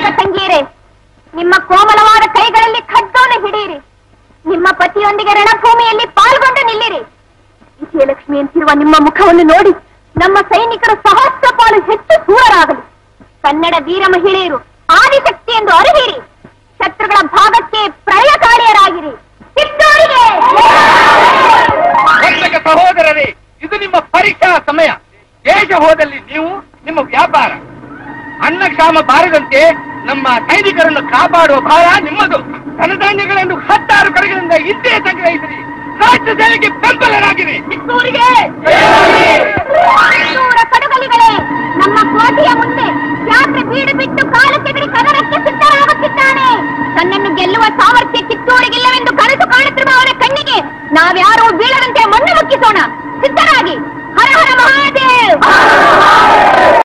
ಅಕ್ಕ ತಂಗಿಯರೇ ನಿಮ್ಮ ಕೋಮಲವಾದ ಕೈಗಳಲ್ಲಿ ಖಡ್ಗವನ್ನು ಹಿಡಿಯಿರಿ ನಿಮ್ಮ ಪತಿಯೊಂದಿಗೆ ರಣಭೂಮಿಯಲ್ಲಿ ಪಾಲ್ಗೊಂಡು ನಿಲ್ಲಿರಿ ವಿಜಯಲಕ್ಷ್ಮಿ ಅಂತಿರುವ ನಿಮ್ಮ ಮುಖವನ್ನು ನೋಡಿ ನಮ್ಮ ಸೈನಿಕರು ಸಹಸ್ರ ಪಾಲು ಹೆಚ್ಚು ಸೂರರಾಗಲಿ ಕನ್ನಡ ವೀರ ಮಹಿಳೆಯರು ಆದಿಶಕ್ತಿ ಎಂದು ಅರಿಹಿರಿ ಶತ್ರುಗಳ ಭಾಗಕ್ಕೆ ಪ್ರಳಯಕಾರಿಯರಾಗಿರಿ ಕಿತ್ತೂರಿಗೆ ವರ್ತಕ ಸಹೋದರರೇ ಇದು ನಿಮ್ಮ ಪರೀಕ್ಷಾ ಸಮಯ ದೇಶ ಹೋದಲ್ಲಿ ನೀವು ನಿಮ್ಮ ವ್ಯಾಪಾರ ಅನ್ನ ಕ್ಷಾಮ ಬಾರದಂತೆ ನಮ್ಮ ಸೈನಿಕರನ್ನು ಕಾಪಾಡುವ ಭಾರ ನಿಮ್ಮದು ಧನಧಾನ್ಯಗಳೆಂದು ಹತ್ತಾರು ಕಡೆಗಳಿಂದ ಇದ್ದೇ ಸಂಗ್ರಹಿಸಿರಿ ರಾಜ್ಯ ಸೇನೆಗೆ ಬೆಂಬಲರಾಗಿರಿ ಕಿತ್ತೂರಿಗೆ ಕಿತ್ತೂರ ಕಡುಗಲಿಗಳೇ ನಮ್ಮ ಕೋಟೆಯ ಮುಂದೆ ಯಾತ್ರೆ ಬೀಡು ಬಿಟ್ಟು ಕಾಲು ತೆಗೆದು ಕದರಕ್ಕೆ ಸಿದ್ಧರಾಗುತ್ತಿದ್ದಾನೆ ತನ್ನನ್ನು ಗೆಲ್ಲುವ ಸಾಮರ್ಥ್ಯ ಕಿತ್ತೂರಿಗಿಲ್ಲವೆಂದು ಕನಸು ಕಾಣುತ್ತಿರುವ ಅವರ ಕಣ್ಣಿಗೆ ನಾವ್ಯಾರೂ ಬೀಳದಂತೆ ಮಣ್ಣು ಮುಕ್ಕಿಸೋಣ ಸಿದ್ಧರಾಗಿ ಹರ ಹರ ಮಹಾದೇವ್